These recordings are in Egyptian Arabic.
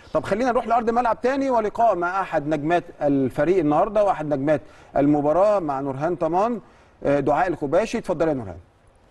طب خلينا نروح لارض الملعب تاني ولقاء مع احد نجمات الفريق النهارده واحد نجمات المباراه مع نورهان طمان آه، دعاء الخباشي اتفضل يا نورهان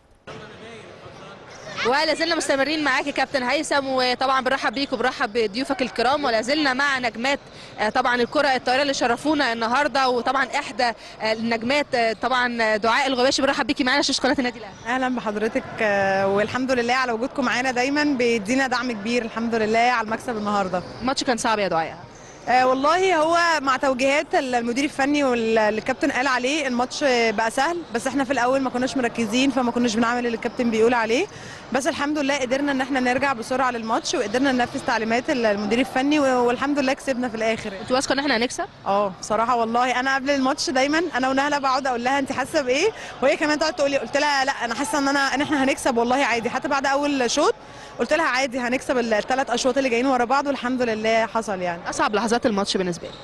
ولا زلنا مستمرين معاك يا كابتن هيثم وطبعا بنرحب بيك وبنرحب بضيوفك الكرام ولا زلنا مع نجمات آه، طبعا الكره الطايره اللي شرفونا النهارده وطبعا احدى آه، النجمات آه، طبعا دعاء الغباشي بنرحب بيكي معانا شاشه قناه النادي الاهلي اهلا بحضرتك آه، والحمد لله على وجودكم معانا دايما بيدينا دعم كبير الحمد لله على المكسب النهارده الماتش كان صعب يا دعاء آه، والله هو مع توجيهات المدير الفني واللي الكابتن قال عليه الماتش بقى سهل بس احنا في الاول ما كناش مركزين فما كناش بنعمل اللي الكابتن بيقول عليه بس الحمد لله قدرنا ان احنا نرجع بسرعه للماتش وقدرنا ننفذ تعليمات المدير الفني والحمد لله كسبنا في الاخر انت واثقه ان احنا هنكسب اه بصراحه والله انا قبل الماتش دايما انا ونهله بقعد اقول لها انت حاسه بايه وهي كمان تقعد تقول لي قلت لها لا انا حاسه ان انا ان احنا هنكسب والله عادي حتى بعد اول شوط قلت لها عادي هنكسب الثلاث اشواط اللي جايين ورا بعض والحمد لله حصل يعني اصعب لحظات الماتش بالنسبه لي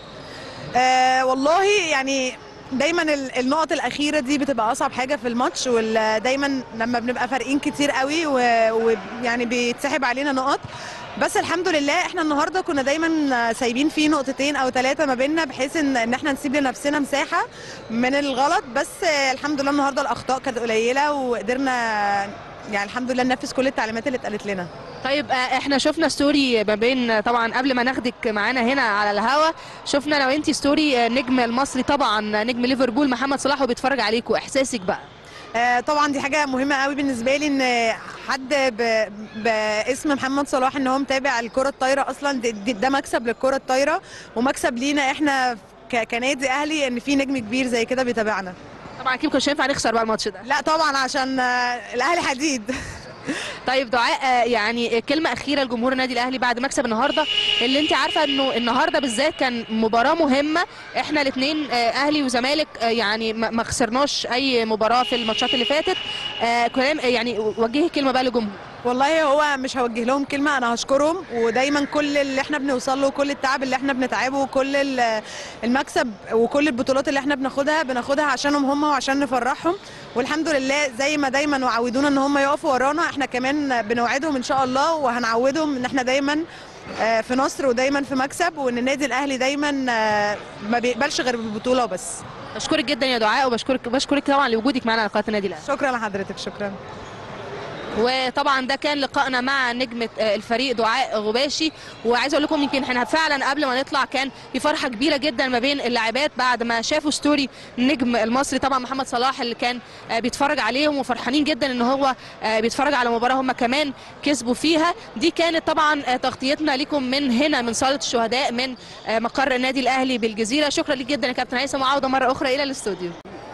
آه والله يعني دايما ال- النقط الاخيره دي بتبقى اصعب حاجه في الماتش ودايما لما بنبقى فارقين كتير قوي و- ويعني بيتسحب علينا نقط بس الحمد لله احنا النهارده كنا دايما سايبين فيه نقطتين او ثلاثه ما بيننا بحيث ان ان احنا نسيب لنفسنا مساحه من الغلط بس آه، الحمد لله النهارده الاخطاء كانت قليله وقدرنا يعني الحمد لله ننفذ كل التعليمات اللي اتقالت لنا طيب آه، احنا شفنا ستوري ما بين طبعا قبل ما ناخدك معانا هنا على الهوا شفنا لو انت ستوري آه، نجم المصري طبعا نجم ليفربول محمد صلاح وبيتفرج عليكم احساسك بقى آه، طبعا دي حاجه مهمه قوي بالنسبه لي ان حد ب... باسم محمد صلاح ان هو متابع الكره الطايره اصلا ده, ده- ده مكسب للكره الطايره ومكسب لينا احنا ك... كنادي اهلي ان في نجم كبير زي كده بيتابعنا طبعا اكيد كنت ينفع نخسر بقى الماتش ده لا طبعا عشان آه، الاهلي حديد طيب دعاء آه، يعني كلمه اخيره لجمهور النادي الاهلي بعد مكسب النهارده اللي انت عارفه انه النهارده بالذات كان مباراه مهمه احنا الاثنين اهلي وزمالك آه، يعني ما ما خسرناش اي مباراه في الماتشات اللي فاتت آه، كلام يعني وجهي كلمه بقى للجمهور والله هو مش هوجه لهم كلمه انا هشكرهم ودايما كل اللي احنا بنوصل له وكل التعب اللي احنا بنتعبه وكل ال- المكسب وكل البطولات اللي احنا بناخدها بناخدها عشانهم هم وعشان نفرحهم والحمد لله زي ما دايما وعودونا ان هم يقفوا ورانا احنا كمان بنوعدهم ان شاء الله وهنعودهم ان احنا دايما آه، في نصر ودايما في مكسب وان النادي الاهلي دايما آه، ما بيقبلش غير بالبطوله وبس بشكرك جدا يا دعاء وبشكرك بشكرك طبعا لوجودك معانا على قناه النادي الاهلي شكرا لحضرتك شكرا وطبعا ده كان لقائنا مع نجمه آه، الفريق دعاء غباشي وعايز اقول لكم يمكن احنا فعلا قبل ما نطلع كان في فرحه كبيره جدا ما بين اللاعبات بعد ما شافوا ستوري النجم المصري طبعا محمد صلاح اللي كان آه، بيتفرج عليهم وفرحانين جدا ان هو آه، بيتفرج على مباراه هم كمان كسبوا فيها دي كانت طبعا آه، تغطيتنا لكم من هنا من صاله الشهداء من آه، مقر النادي الاهلي بالجزيره شكرا لك جدا يا كابتن هيثم وعوده مره اخرى الى الاستوديو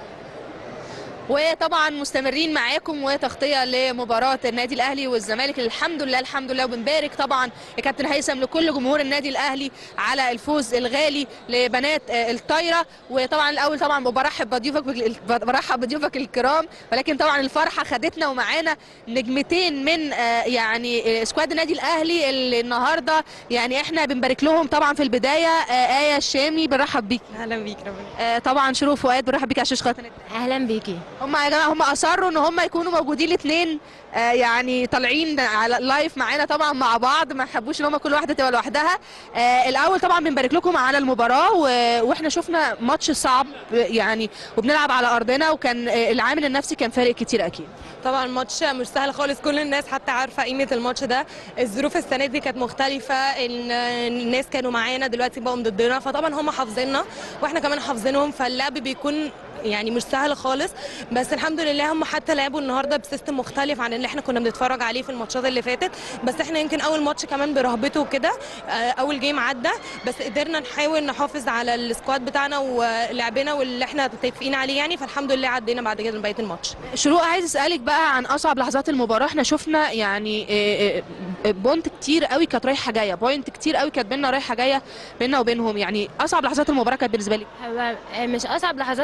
وطبعا مستمرين معاكم وتغطيه لمباراه النادي الاهلي والزمالك الحمد لله الحمد لله وبنبارك طبعا يا كابتن هيثم لكل جمهور النادي الاهلي على الفوز الغالي لبنات آه، الطايره وطبعا الاول طبعا برحب بضيوفك برحب بضيوفك الكرام ولكن طبعا الفرحه خدتنا ومعانا نجمتين من آه، يعني آه، سكواد النادي الاهلي اللي النهارده يعني احنا بنبارك لهم طبعا في البدايه آه، ايه الشامي بنرحب بيك اهلا بيك ربنا آه، طبعا شروق فؤاد بنرحب بيك على شاشه قناه النادي الأهلي. اهلا بيكي هم يا جماعه هم اصروا ان هم يكونوا موجودين الاثنين آه يعني طالعين على لايف معانا طبعا مع بعض ما حبوش ان هم كل واحده تبقى لوحدها آه الاول طبعا بنبارك لكم على المباراه و... واحنا شفنا ماتش صعب يعني وبنلعب على ارضنا وكان آه العامل النفسي كان فارق كتير اكيد طبعا الماتش مش سهل خالص كل الناس حتى عارفه قيمه الماتش ده الظروف السنه دي كانت مختلفه ال- الناس كانوا معانا دلوقتي بقوا ضدنا فطبعا هم حافظيننا واحنا كمان حافظينهم فاللعب بيكون يعني مش سهل خالص بس الحمد لله هم حتى لعبوا النهارده بسيستم مختلف عن اللي احنا كنا بنتفرج عليه في الماتشات اللي فاتت بس احنا يمكن اول ماتش كمان برهبته وكده آه، اول جيم عدى بس قدرنا نحاول نحافظ على السكواد بتاعنا ولعبنا واللي احنا متفقين عليه يعني فالحمد لله عدينا بعد كده بقيه الماتش شروق عايز اسالك بقى عن اصعب لحظات المباراه احنا شفنا يعني آه، آه، بونت كتير قوي كانت رايحه جايه بوينت كتير قوي كانت بينا رايحه جايه بينا وبينهم يعني اصعب لحظات المباراه كانت بالنسبه لي هو مش اصعب لحظات المباراه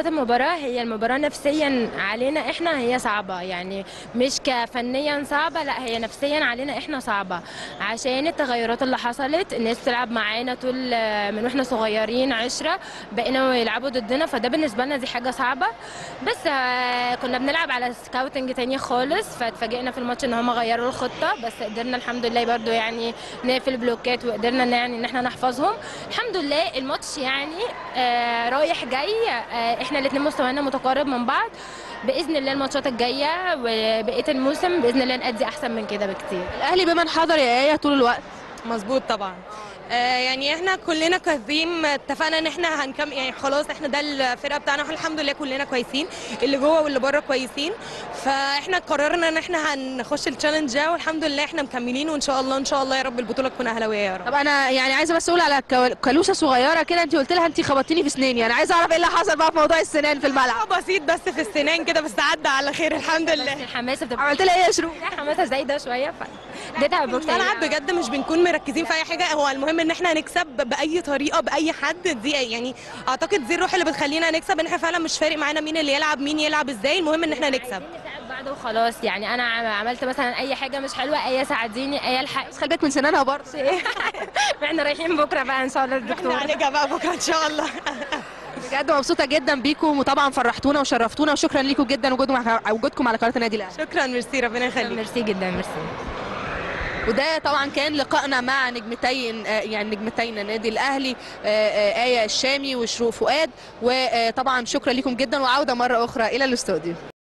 المباراة هي المباراة نفسيا علينا احنا هي صعبة يعني مش كفنيا صعبة لا هي نفسيا علينا احنا صعبة عشان التغيرات اللي حصلت الناس بتلعب معانا طول من واحنا صغيرين عشرة بقينا يلعبوا ضدنا فده بالنسبة لنا دي حاجة صعبة بس آه، كنا بنلعب على سكاوتنج تاني خالص فاتفاجئنا في الماتش ان هم غيروا الخطة بس قدرنا الحمد لله برضو يعني نقفل بلوكات وقدرنا إن يعني ان احنا نحفظهم الحمد لله الماتش يعني آه رايح جاي آه احنا الاثنين مستوانا متقارب من بعض باذن الله الماتشات الجايه وبقيه الموسم باذن الله نأدي احسن من كده بكتير الاهلي بمن حضر يا ايه طول الوقت مظبوط طبعا آه، يعني احنا كلنا كاذبين اتفقنا ان احنا هنكم يعني خلاص احنا ده الفرقه بتاعنا الحمد لله كلنا كويسين اللي جوه واللي بره كويسين فاحنا قررنا ان احنا هنخش التشالنج ده والحمد لله احنا مكملين وان شاء الله ان شاء الله يا رب البطوله تكون اهلاويه يا رب طب انا يعني عايزه بس اقول على كو- كلوسه صغيره كده انت قلت لها انت خبطتيني في سنيني انا عايزه اعرف ايه اللي حصل بقى في موضوع السنان في الملعب بسيط بس في السنان كده بس عدى على خير الحمد بس لله الحماسه بتبقى عملت لها ايه يا شروق لا حماسه زايده شويه فاديتها الملعب بجد مش بنكون مركزين في اي حاجه هو المهم ان احنا نكسب باي طريقه باي حد دي يعني اعتقد دي الروح اللي بتخلينا نكسب ان احنا فعلا مش فارق معانا مين اللي يلعب مين يلعب ازاي المهم ان احنا نكسب عايزين نساعد بعض وخلاص يعني انا عم- عملت مثلا اي حاجه مش حلوه اي ساعديني اي الحق خلي بالك من سنانها برضه احنا رايحين بكره بقى ان شاء الله الدكتور هنرجع بقى بكره ان شاء الله بجد مبسوطه جدا بيكم وطبعا فرحتونا وشرفتونا وشكرا ليكم جدا وجودكم وجودكم على قناه النادي الاهلي شكرا ميرسي ربنا يخليك ميرسي جدا ميرسي وده طبعا كان لقائنا مع نجمتين آه، يعني نجمتين النادي الاهلي آه، آه، ايه الشامي وشروق فؤاد وطبعا شكرا لكم جدا وعوده مره اخرى الى الاستوديو